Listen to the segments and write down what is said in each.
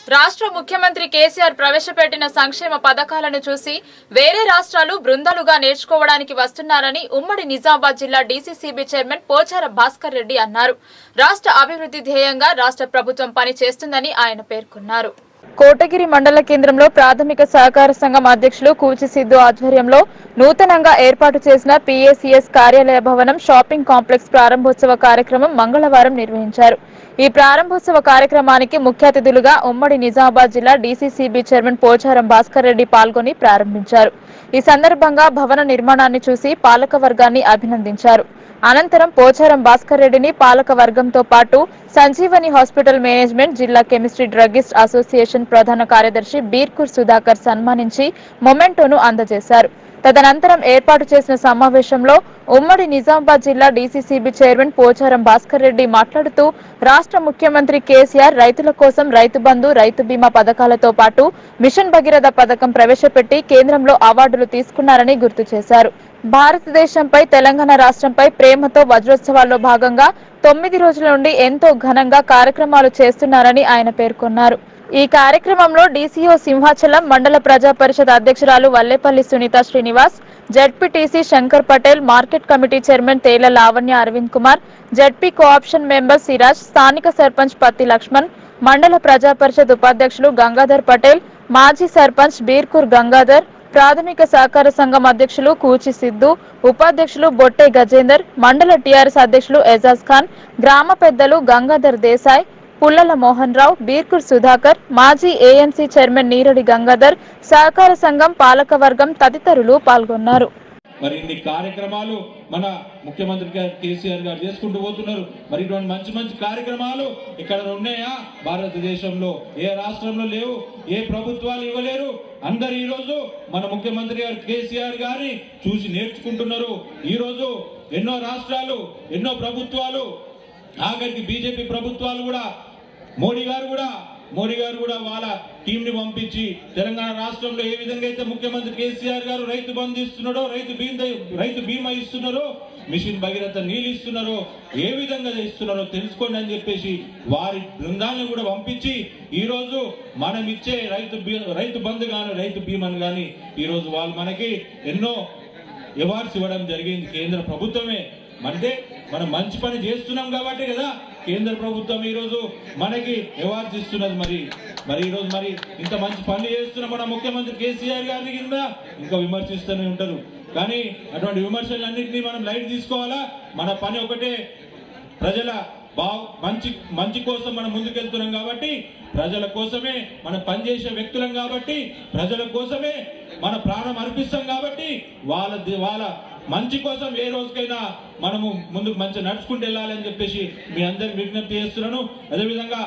రాష్ట్ర ముఖ్యమంత్రి కేసీఆర్ ప్రవేశపెట్టిన సంక్షేమ పథకాలను చూసి వేరే రాష్ట్రాలు బృందాలుగా నేర్చుకోవడానికి వస్తున్నారని ఉమ్మడి నిజామాబాద్ జిల్లా డీసీసీబీ చైర్మన్ పోచార భాస్కర్ రెడ్డి అన్నారు రాష్ట్ర అభివృద్ధి ధ్యేయంగా రాష్ట్ర ప్రభుత్వం పని చేస్తుందని ఆయన పేర్కొన్నారు కోటగిరి మండల కేంద్రంలో ప్రాథమిక సహకార సంఘం అధ్యక్షులు కూచి సిద్ధు ఆధ్వర్యంలో నూతనంగా ఏర్పాటు చేసిన పీఏసీఎస్ కార్యాలయ భవనం షాపింగ్ కాంప్లెక్స్ ప్రారంభోత్సవ కార్యక్రమం మంగళవారం నిర్వహించారు ఈ ప్రారంభోత్సవ కార్యక్రమానికి ముఖ్య అతిథులుగా ఉమ్మడి నిజామాబాద్ జిల్లా డీసీసీబీ చైర్మన్ పోచారం భాస్కర్ రెడ్డి పాల్గొని ప్రారంభించారు ఈ సందర్భంగా భవన నిర్మాణాన్ని చూసి పాలక వర్గాన్ని అభినందించారు అనంతరం పోచారం భాస్కర్ రెడ్డిని పాలక వర్గంతో పాటు సంజీవని హాస్పిటల్ మేనేజ్మెంట్ జిల్లా కెమిస్ట్రీ డ్రగ్గిస్ట్ అసోసియేషన్ ప్రధాన కార్యదర్శి బీర్కూర్ సుధాకర్ సన్మానించి మొమెంటోను అందజేశారు తదనంతరం ఏర్పాటు చేసిన సమావేశంలో ఉమ్మడి నిజామాబాద్ జిల్లా డీసీసీబీ చైర్మన్ పోచారం భాస్కర్ రెడ్డి మాట్లాడుతూ రాష్ట్ర ముఖ్యమంత్రి కేసీఆర్ రైతుల కోసం రైతు బంధు రైతు బీమా పథకాలతో పాటు మిషన్ భగీరథ పథకం ప్రవేశపెట్టి కేంద్రంలో అవార్డులు తీసుకున్నారని గుర్తు చేశారు భారతదేశంపై తెలంగాణ రాష్ట్రంపై ప్రేమతో వజ్రోత్సవాల్లో భాగంగా తొమ్మిది రోజుల నుండి ఎంతో ఘనంగా కార్యక్రమాలు చేస్తున్నారని ఆయన పేర్కొన్నారు ఈ కార్యక్రమంలో డీసీఓ సింహాచలం మండల ప్రజా పరిషత్ అధ్యక్షురాలు Vallepalli Sunitha Srinivas ZPTC Shankar Patel market committee chairman Tela Lavanya Arvind Kumar ZP co-option member Siraj స్థానిక సర్పంచ్ పత్తి లక్ష్మణ్ మండల ప్రజా పరిషత్ ఉపాధ్యక్షులు గంగాధర్ పటేల్ మాజీ సర్పంచ్ బీర్కూర్ గంగాధర్ ప్రాథమిక సహకార సంఘం అధ్యక్షులు కూచి సిద్ధు ఉపాధ్యక్షులు బొట్టే గజేందర్ మండల టీఆర్ఎస్ అధ్యక్షులు ఎజాజ్ ఖాన్ గ్రామ పెద్దలు గంగాధర్ దేశాయ్ పుల్లల మోహన్ రావు బీర్కూర్ సుధాకర్ మాజీ ఏఎన్సీ చైర్మన్ నీరడి గంగాధర్ సహకార సంఘం పాలక వర్గం తదితరులు పాల్గొన్నారు మరి ఇన్ని కార్యక్రమాలు మన ముఖ్యమంత్రి గారు కేసీఆర్ గారు చేసుకుంటూ పోతున్నారు మరి ఇటువంటి మంచి మంచి కార్యక్రమాలు ఇక్కడ ఉన్నాయా భారతదేశంలో ఏ రాష్ట్రంలో లేవు ఏ ప్రభుత్వాలు ఇవ్వలేరు అందరు ఈ రోజు మన ముఖ్యమంత్రి గారు కేసీఆర్ గారిని చూసి నేర్చుకుంటున్నారు ఈ రోజు ఎన్నో రాష్ట్రాలు ఎన్నో ప్రభుత్వాలు ఆఖరికి బీజేపీ ప్రభుత్వాలు కూడా మోడీ గారు కూడా మోడీ గారు కూడా వాళ్ళ టీం ని పంపించి తెలంగాణ రాష్ట్రంలో ఏ విధంగా అయితే ముఖ్యమంత్రి కేసీఆర్ గారు రైతు బంధు ఇస్తున్నాడో రైతు బీమా రైతు బీమా ఇస్తున్నారో మిషన్ భగీరథ నీళ్ళు ఇస్తున్నారో ఏ విధంగా ఇస్తున్నారో తెలుసుకోండి అని చెప్పేసి వారి బృందాలను కూడా పంపించి ఈ రోజు మనం ఇచ్చే రైతు బీ- రైతు బంధు గాని రైతు బీమాను గాని ఈ రోజు వాళ్ళు మనకి ఎన్నో అవార్డ్స్ ఇవ్వడం జరిగింది కేంద్ర ప్రభుత్వమే అంటే మనం మంచి పని చేస్తున్నాం కాబట్టి కదా కేంద్ర ప్రభుత్వం ఈ రోజు మనకి అవార్డ్స్ ఇస్తున్నది మరి మరి ఈ రోజు మరి ఇంత మంచి పనులు చేస్తున్న మన ముఖ్యమంత్రి కేసీఆర్ గారిని కింద ఇంకా విమర్శిస్తూనే ఉంటారు కానీ అటువంటి విమర్శలన్నింటినీ మనం లైట్ తీసుకోవాలా మన పని ఒకటే ప్రజల బా మంచి మంచి కోసం మనం ముందుకెళ్తున్నాం కాబట్టి ప్రజల కోసమే మనం పనిచేసే వ్యక్తులం కాబట్టి ప్రజల కోసమే మన ప్రాణం అర్పిస్తాం కాబట్టి వాళ్ళ ది- వాళ్ళ మంచి కోసం ఏ రోజుకైనా మనము ముందుకు మంచిగా నడుచుకుంటూ వెళ్ళాలని చెప్పేసి మీ అందరికి విజ్ఞప్తి చేస్తున్నాను అదేవిధంగా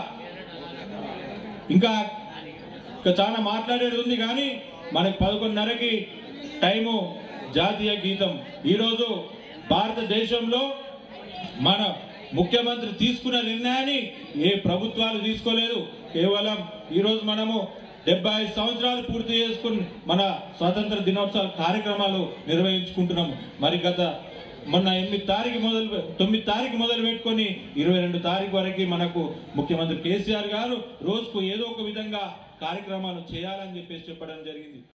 ఇంకా ఇంకా చాలా మాట్లాడేది ఉంది కానీ మనకి పదకొండున్నరకి టైము జాతీయ గీతం ఈరోజు భారతదేశంలో మన ముఖ్యమంత్రి తీసుకున్న నిర్ణయాన్ని ఏ ప్రభుత్వాలు తీసుకోలేదు కేవలం ఈరోజు మనము డెబ్బై ఐదు సంవత్సరాలు పూర్తి చేసుకుని మన స్వాతంత్ర దినోత్సవ కార్యక్రమాలు నిర్వహించుకుంటున్నాము మరి గత మొన్న ఎనిమిది తారీఖు మొదలు తొమ్మిది తారీఖు మొదలు పెట్టుకొని ఇరవై రెండు తారీఖు వరకు మనకు ముఖ్యమంత్రి కేసీఆర్ గారు రోజుకు ఏదో ఒక విధంగా కార్యక్రమాలు చేయాలని చెప్పేసి చెప్పడం జరిగింది